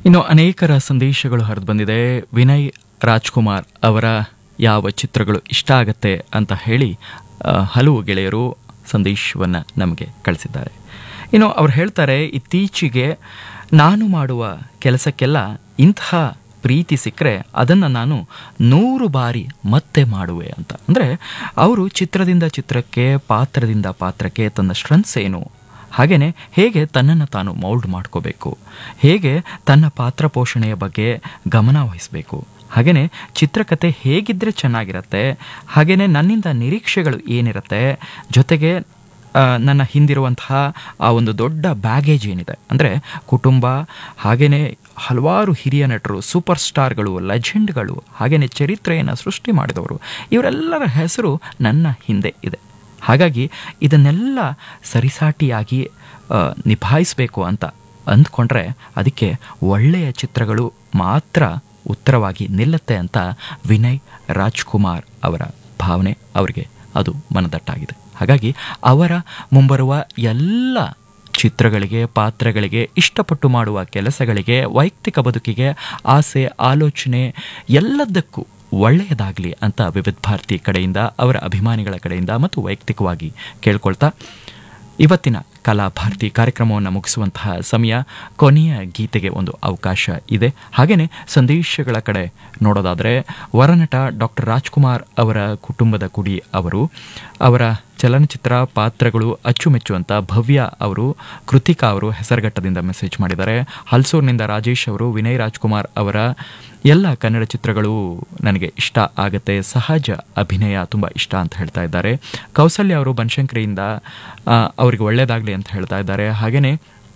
ಇನ್ನು ಅನೇಕರ ಸಂದೇಶಗಳು ಹರಿದು ಬಂದಿದೆ ವಿನಯ್ ರಾಜ್ಕುಮಾರ್ ಅವರ ಯಾವ ಚಿತ್ರಗಳು ಇಷ್ಟ ಆಗತ್ತೆ ಅಂತ ಹೇಳಿ ಆ, ಹಲವು ಗೆಳೆಯರು ಸಂದೇಶವನ್ನು ನಮಗೆ ಕಳಿಸಿದ್ದಾರೆ ಇನ್ನು ಅವ್ರು ಹೇಳ್ತಾರೆ ಇತ್ತೀಚೆಗೆ ನಾನು ಮಾಡುವ ಕೆಲಸಕ್ಕೆಲ್ಲ ಇಂತಹ ಪ್ರೀತಿ ಸಿಕ್ಕರೆ ಅದನ್ನು ನಾನು ನೂರು ಬಾರಿ ಮತ್ತೆ ಮಾಡುವೆ ಅಂತ ಅಂದರೆ ಅವರು ಚಿತ್ರದಿಂದ ಚಿತ್ರಕ್ಕೆ ಪಾತ್ರದಿಂದ ಪಾತ್ರಕ್ಕೆ ತನ್ನ ಸ್ಟ್ರೆಂತ್ಸ್ ಏನು ಹಾಗೆಯೇ ಹೇಗೆ ತನ್ನನ್ನು ತಾನು ಮೌಲ್ಡ್ ಮಾಡ್ಕೋಬೇಕು ಹೇಗೆ ತನ್ನ ಪಾತ್ರ ಪೋಷಣೆಯ ಬಗ್ಗೆ ಗಮನ ವಹಿಸಬೇಕು ಹಾಗೆಯೇ ಚಿತ್ರಕಥೆ ಹೇಗಿದ್ದರೆ ಚೆನ್ನಾಗಿರತ್ತೆ ಹಾಗೆಯೇ ನನ್ನಿಂದ ನಿರೀಕ್ಷೆಗಳು ಏನಿರುತ್ತೆ ಜೊತೆಗೆ ಆ, ನನ್ನ ಹಿಂದಿರುವಂತಹ ಆ ಒಂದು ದೊಡ್ಡ ಬ್ಯಾಗೇಜ್ ಏನಿದೆ ಅಂದರೆ ಕುಟುಂಬ ಹಾಗೆಯೇ ಹಲವಾರು ಹಿರಿಯ ನಟರು ಸೂಪರ್ ಸ್ಟಾರ್ಗಳು ಲೆಜೆಂಡ್ಗಳು ಹಾಗೆಯೇ ಚರಿತ್ರೆಯನ್ನು ಸೃಷ್ಟಿ ಮಾಡಿದವರು ಇವರೆಲ್ಲರ ಹೆಸರು ನನ್ನ ಹಿಂದೆ ಇದೆ ಹಾಗಾಗಿ ಇದನ್ನೆಲ್ಲ ಸರಿಸಾಟಿಯಾಗಿ ಆ, ನಿಭಾಯಿಸಬೇಕು ಅಂತ ಅಂದ್ಕೊಂಡ್ರೆ ಅದಕ್ಕೆ ಒಳ್ಳೆಯ ಚಿತ್ರಗಳು ಮಾತ್ರ ಉತ್ತರವಾಗಿ ನಿಲ್ಲುತ್ತೆ ಅಂತ ವಿನಯ್ ರಾಜ್ಕುಮಾರ್ ಅವರ ಭಾವನೆ ಅವರಿಗೆ ಅದು ಮನದಟ್ಟಾಗಿದೆ ಹಾಗಾಗಿ ಅವರ ಮುಂಬರುವ ಎಲ್ಲ ಚಿತ್ರಗಳಿಗೆ ಪಾತ್ರಗಳಿಗೆ ಇಷ್ಟಪಟ್ಟು ಮಾಡುವ ಕೆಲಸಗಳಿಗೆ ವೈಯಕ್ತಿಕ ಬದುಕಿಗೆ ಆಸೆ ಆಲೋಚನೆ ಎಲ್ಲದಕ್ಕೂ ಒಳ್ಳೆಯದಾಗಲಿ ಅಂತ ವಿವಿಧ ಭಾರತಿ ಕಡೆಯಿಂದ ಅವರ ಅಭಿಮಾನಿಗಳ ಕಡೆಯಿಂದ ಮತ್ತು ವೈಯಕ್ತಿಕವಾಗಿ ಕೇಳ್ಕೊಳ್ತಾ ಇವತ್ತಿನ ಕಲಾಭಾರತಿ ಕಾರ್ಯಕ್ರಮವನ್ನು ಮುಗಿಸುವಂತಹ ಸಮಯ ಕೊನೆಯ ಗೀತೆಗೆ ಒಂದು ಅವಕಾಶ ಇದೆ ಹಾಗೆಯೇ ಸಂದೇಶಗಳ ಕಡೆ ನೋಡೋದಾದರೆ ವರನಟ ಡಾಕ್ಟರ್ ರಾಜ್ಕುಮಾರ್ ಅವರ ಕುಟುಂಬದ ಕುಡಿ ಅವರು ಅವರ ಚಲನಚಿತ್ರ ಪಾತ್ರಗಳು ಅಚ್ಚುಮೆಚ್ಚುವಂತ ಭವ್ಯ ಅವರು ಕೃತಿಕಾ ಅವರು ಹೆಸರುಘಟ್ಟದಿಂದ ಮೆಸೇಜ್ ಮಾಡಿದ್ದಾರೆ ಹಲ್ಸೂರಿನಿಂದ ರಾಜೇಶ್ ಅವರು ವಿನಯ್ ರಾಜ್ಕುಮಾರ್ ಅವರ ಎಲ್ಲ ಕನ್ನಡ ಚಿತ್ರಗಳು ನನಗೆ ಇಷ್ಟ ಆಗುತ್ತೆ ಸಹಜ ಅಭಿನಯ ತುಂಬ ಇಷ್ಟ ಅಂತ ಹೇಳ್ತಾ ಇದ್ದಾರೆ ಕೌಸಲ್ಯ ಅವರು ಬನಶಂಕರಿಯಿಂದ ಆ, ಅವರಿಗೆ ಒಳ್ಳೆಯದಾಗಲಿ ಅಂತ ಹೇಳ್ತಾ ಇದ್ದಾರೆ ಹಾಗೆಯೇ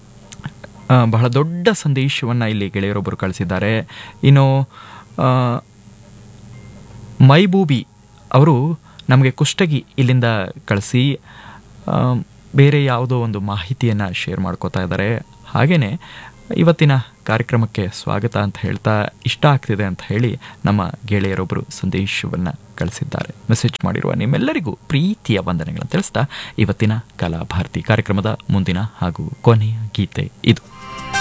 ಆ, ಬಹಳ ದೊಡ್ಡ ಸಂದೇಶವನ್ನು ಇಲ್ಲಿ ಗೆಳೆಯರೊಬ್ಬರು ಕಳಿಸಿದ್ದಾರೆ ಇನ್ನು ಆ, ಮೈಬೂಬಿ ಅವರು ನಮಗೆ ಕುಷ್ಟಗಿ ಇಲ್ಲಿಂದ ಕಳಿಸಿ ಆ, ಬೇರೆ ಯಾವುದೋ ಒಂದು ಮಾಹಿತಿಯನ್ನು ಶೇರ್ ಮಾಡ್ಕೋತಾ ಇದ್ದಾರೆ ಹಾಗೆಯೇ ಇವತ್ತಿನ ಕಾರ್ಯಕ್ರಮಕ್ಕೆ ಸ್ವಾಗತ ಅಂತ ಹೇಳ್ತಾ ಇಷ್ಟ ಆಗ್ತಿದೆ ಅಂತ ಹೇಳಿ ನಮ್ಮ ಗೆಳೆಯರೊಬ್ಬರು ಸಂದೇಶವನ್ನು ಕಳಿಸಿದ್ದಾರೆ ಮೆಸೇಜ್ ಮಾಡಿರುವ ನಿಮ್ಮೆಲ್ಲರಿಗೂ ಪ್ರೀತಿಯ ವಂದನೆಗಳನ್ನು ತಿಳಿಸ್ತಾ ಇವತ್ತಿನ ಕಲಾಭಾರತಿ ಕಾರ್ಯಕ್ರಮದ ಮುಂದಿನ ಹಾಗೂ ಕೊನೆಯ ಗೀತೆ ಇದು